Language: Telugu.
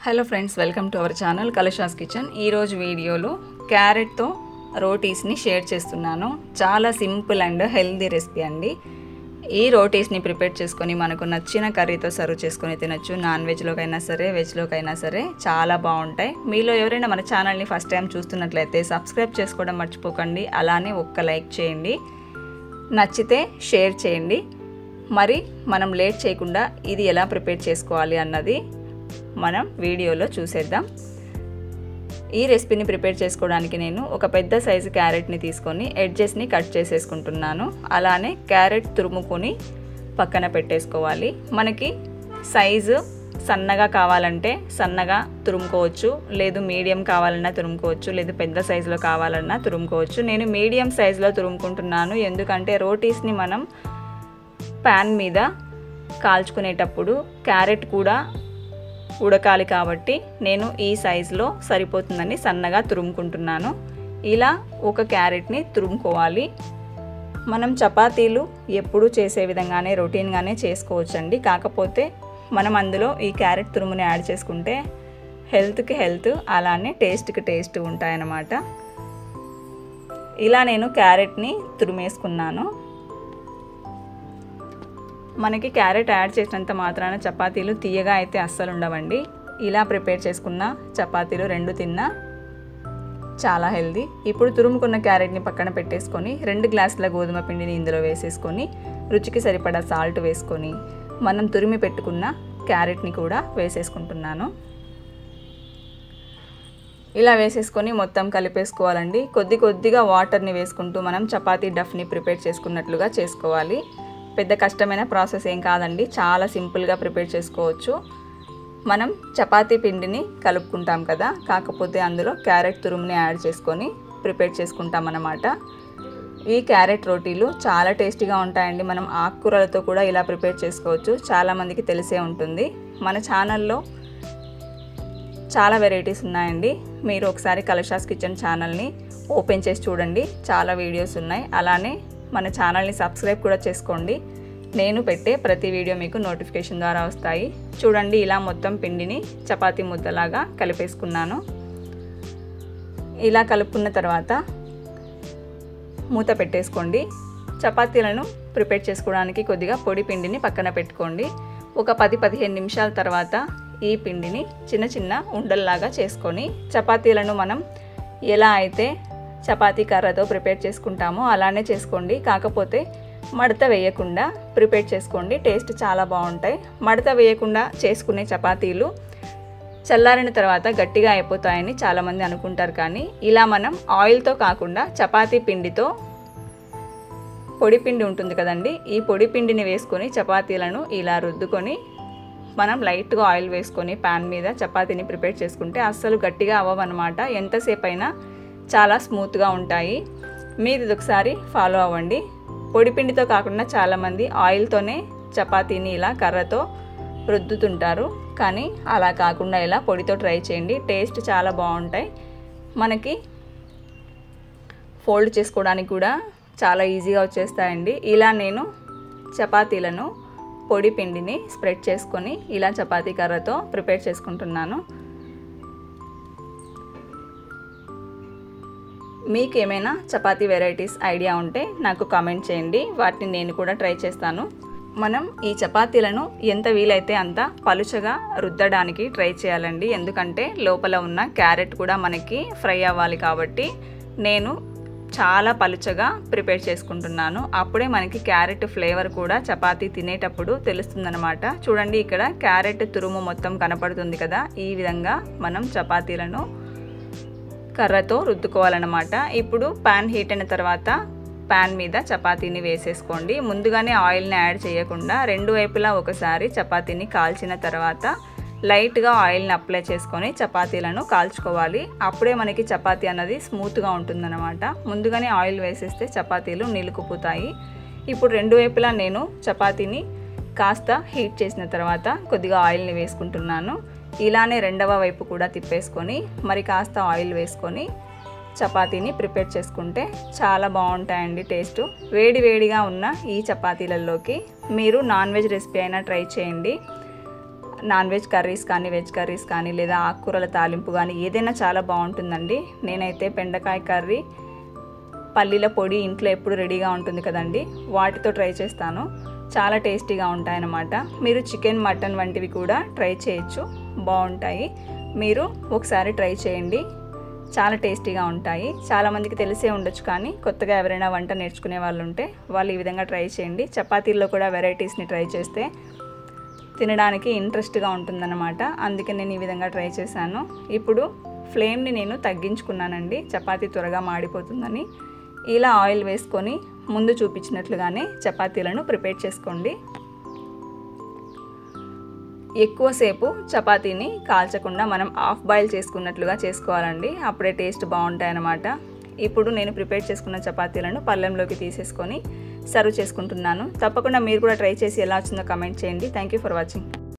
hello friends welcome to our channel కలషాస్ కిచెన్ ఈరోజు వీడియోలో క్యారెట్తో రోటీస్ని షేర్ చేస్తున్నాను చాలా సింపుల్ అండ్ హెల్దీ రెసిపీ అండి ఈ రోటీస్ని ప్రిపేర్ చేసుకొని మనకు నచ్చిన కర్రీతో సర్వ్ చేసుకొని తినొచ్చు నాన్ వెజ్లోకైనా సరే వెజ్లోకైనా సరే చాలా బాగుంటాయి మీలో ఎవరైనా మన ఛానల్ని ఫస్ట్ టైం చూస్తున్నట్లయితే సబ్స్క్రైబ్ చేసుకోవడం మర్చిపోకండి అలానే ఒక్క లైక్ చేయండి నచ్చితే షేర్ చేయండి మరి మనం లేట్ చేయకుండా ఇది ఎలా ప్రిపేర్ చేసుకోవాలి అన్నది మనం వీడియోలో చూసేద్దాం ఈ రెసిపీని ప్రిపేర్ చేసుకోవడానికి నేను ఒక పెద్ద సైజు క్యారెట్ని తీసుకొని ఎడ్జెస్ని కట్ చేసేసుకుంటున్నాను అలానే క్యారెట్ తురుముకొని పక్కన పెట్టేసుకోవాలి మనకి సైజు సన్నగా కావాలంటే సన్నగా తురుముకోవచ్చు లేదు మీడియం కావాలన్నా తురుముకోవచ్చు లేదు పెద్ద సైజులో కావాలన్నా తురుముకోవచ్చు నేను మీడియం సైజులో తురుముకుంటున్నాను ఎందుకంటే రోటీస్ని మనం ప్యాన్ మీద కాల్చుకునేటప్పుడు క్యారెట్ కూడా ఉడకాలి కాబట్టి నేను ఈ సైజులో సరిపోతుందని సన్నగా తురుముకుంటున్నాను ఇలా ఒక క్యారెట్ని తురుముకోవాలి మనం చపాతీలు ఎప్పుడూ చేసే విధంగానే రొటీన్గానే చేసుకోవచ్చండి కాకపోతే మనం అందులో ఈ క్యారెట్ తురుముని యాడ్ చేసుకుంటే హెల్త్కి హెల్త్ అలానే టేస్ట్కి టేస్ట్ ఉంటాయన్నమాట ఇలా నేను క్యారెట్ని తురిమేసుకున్నాను మనకి క్యారెట్ యాడ్ చేసినంత మాత్రాన చపాతీలు తీయగా అయితే అస్సలు ఉండవండి ఇలా ప్రిపేర్ చేసుకున్న చపాతీలు రెండు తిన్నా చాలా హెల్దీ ఇప్పుడు తురుముకున్న క్యారెట్ని పక్కన పెట్టేసుకొని రెండు గ్లాసుల గోధుమ పిండిని ఇందులో వేసేసుకొని రుచికి సరిపడా సాల్ట్ వేసుకొని మనం తురిమి పెట్టుకున్న క్యారెట్ని కూడా వేసేసుకుంటున్నాను ఇలా వేసేసుకొని మొత్తం కలిపేసుకోవాలండి కొద్ది కొద్దిగా వాటర్ని వేసుకుంటూ మనం చపాతీ డఫ్ని ప్రిపేర్ చేసుకున్నట్లుగా చేసుకోవాలి పెద్ద కష్టమైన ప్రాసెస్ ఏం కాదండి చాలా సింపుల్గా ప్రిపేర్ చేసుకోవచ్చు మనం చపాతీ పిండిని కలుపుకుంటాం కదా కాకపోతే అందులో క్యారెట్ తురుముని యాడ్ చేసుకొని ప్రిపేర్ చేసుకుంటాం అన్నమాట ఈ క్యారెట్ రోటీలు చాలా టేస్టీగా ఉంటాయండి మనం ఆకుకూరలతో కూడా ఇలా ప్రిపేర్ చేసుకోవచ్చు చాలామందికి తెలిసే ఉంటుంది మన ఛానల్లో చాలా వెరైటీస్ ఉన్నాయండి మీరు ఒకసారి కలషాస్ కిచెన్ ఛానల్ని ఓపెన్ చేసి చూడండి చాలా వీడియోస్ ఉన్నాయి అలానే మన ఛానల్ని సబ్స్క్రైబ్ కూడా చేసుకోండి నేను పెట్టే ప్రతి వీడియో మీకు నోటిఫికేషన్ ద్వారా వస్తాయి చూడండి ఇలా మొత్తం పిండిని చపాతీ ముద్దలాగా కలిపేసుకున్నాను ఇలా కలుపుకున్న తర్వాత మూత పెట్టేసుకోండి చపాతీలను ప్రిపేర్ చేసుకోవడానికి కొద్దిగా పొడి పిండిని పక్కన పెట్టుకోండి ఒక పది పదిహేను నిమిషాల తర్వాత ఈ పిండిని చిన్న చిన్న ఉండల్లాగా చేసుకొని చపాతీలను మనం ఎలా అయితే చపాతీ కర్రతో ప్రిపేర్ చేసుకుంటామో అలానే చేసుకోండి కాకపోతే మడత వేయకుండా ప్రిపేర్ చేసుకోండి టేస్ట్ చాలా బాగుంటాయి మడత వేయకుండా చేసుకునే చపాతీలు చల్లారిన తర్వాత గట్టిగా అయిపోతాయని చాలామంది అనుకుంటారు కానీ ఇలా మనం ఆయిల్తో కాకుండా చపాతీ పిండితో పొడి పిండి ఉంటుంది కదండి ఈ పొడి పిండిని వేసుకొని చపాతీలను ఇలా రుద్దుకొని మనం లైట్గా ఆయిల్ వేసుకొని ప్యాన్ మీద చపాతీని ప్రిపేర్ చేసుకుంటే అస్సలు గట్టిగా అవ్వవన్నమాట ఎంతసేపు అయినా చాలా స్మూత్గా ఉంటాయి మీరు ఇది ఒకసారి ఫాలో అవ్వండి పొడిపిండితో కాకుండా చాలామంది ఆయిల్తోనే చపాతీని ఇలా కర్రతో రుద్దుతుంటారు కానీ అలా కాకుండా ఇలా పొడితో ట్రై చేయండి టేస్ట్ చాలా బాగుంటాయి మనకి ఫోల్డ్ చేసుకోవడానికి కూడా చాలా ఈజీగా వచ్చేస్తాయండి ఇలా నేను చపాతీలను పొడి పిండిని స్ప్రెడ్ చేసుకొని ఇలా చపాతీ కర్రతో ప్రిపేర్ చేసుకుంటున్నాను మీకు ఏమైనా చపాతీ వెరైటీస్ ఐడియా ఉంటే నాకు కామెంట్ చేయండి వాటిని నేను కూడా ట్రై చేస్తాను మనం ఈ చపాతీలను ఎంత వీలైతే అంత పలుచగా రుద్దడానికి ట్రై చేయాలండి ఎందుకంటే లోపల ఉన్న క్యారెట్ కూడా మనకి ఫ్రై అవ్వాలి కాబట్టి నేను చాలా పలుచగా ప్రిపేర్ చేసుకుంటున్నాను అప్పుడే మనకి క్యారెట్ ఫ్లేవర్ కూడా చపాతీ తినేటప్పుడు తెలుస్తుందనమాట చూడండి ఇక్కడ క్యారెట్ తురుము మొత్తం కనపడుతుంది కదా ఈ విధంగా మనం చపాతీలను కర్రతో రుద్దుకోవాలన్నమాట ఇప్పుడు ప్యాన్ హీట్ అయిన తర్వాత ప్యాన్ మీద చపాతీని వేసేసుకోండి ముందుగానే ఆయిల్ని యాడ్ చేయకుండా రెండు వైపులా ఒకసారి చపాతీని కాల్చిన తర్వాత లైట్గా ఆయిల్ని అప్లై చేసుకొని చపాతీలను కాల్చుకోవాలి అప్పుడే మనకి చపాతీ అన్నది స్మూత్గా ఉంటుందన్నమాట ముందుగానే ఆయిల్ వేసేస్తే చపాతీలు నిలుకుపోతాయి ఇప్పుడు రెండు వైపులా నేను చపాతీని కాస్త హీట్ చేసిన తర్వాత కొద్దిగా ఆయిల్ని వేసుకుంటున్నాను ఇలానే రెండవ వైపు కూడా తిప్పేసుకొని మరి కాస్త ఆయిల్ వేసుకొని చపాతీని ప్రిపేర్ చేసుకుంటే చాలా బాగుంటాయండి టేస్ట్ వేడి వేడిగా ఉన్న ఈ చపాతీలలోకి మీరు నాన్ వెజ్ రెసిపీ అయినా ట్రై చేయండి నాన్ వెజ్ కర్రీస్ కానీ వెజ్ కర్రీస్ కానీ లేదా ఆకుకూరల తాలింపు కానీ ఏదైనా చాలా బాగుంటుందండి నేనైతే బెండకాయ కర్రీ పల్లీల పొడి ఇంట్లో ఎప్పుడు రెడీగా ఉంటుంది కదండి వాటితో ట్రై చేస్తాను చాలా టేస్టీగా ఉంటాయన్నమాట మీరు చికెన్ మటన్ వంటివి కూడా ట్రై చేయొచ్చు బాగుంటాయి మీరు ఒకసారి ట్రై చేయండి చాలా టేస్టీగా ఉంటాయి చాలామందికి తెలిసే ఉండొచ్చు కానీ కొత్తగా ఎవరైనా వంట నేర్చుకునే వాళ్ళు ఉంటే వాళ్ళు ఈ విధంగా ట్రై చేయండి చపాతీల్లో కూడా వెరైటీస్ని ట్రై చేస్తే తినడానికి ఇంట్రెస్ట్గా ఉంటుందన్నమాట అందుకే నేను ఈ విధంగా ట్రై చేశాను ఇప్పుడు ఫ్లేమ్ని నేను తగ్గించుకున్నానండి చపాతీ త్వరగా మాడిపోతుందని ఇలా ఆయిల్ వేసుకొని ముందు చూపించినట్లుగానే చపాతీలను ప్రిపేర్ చేసుకోండి ఎక్కువసేపు చపాతీని కాల్చకుండా మనం హాఫ్ బాయిల్ చేసుకున్నట్లుగా చేసుకోవాలండి అప్పుడే టేస్ట్ బాగుంటాయన్నమాట ఇప్పుడు నేను ప్రిపేర్ చేసుకున్న చపాతీలను పళ్ళెంలోకి తీసేసుకొని సర్వ్ చేసుకుంటున్నాను తప్పకుండా మీరు కూడా ట్రై చేసి ఎలా వచ్చిందో కమెంట్ చేయండి థ్యాంక్ యూ ఫర్ వాచింగ్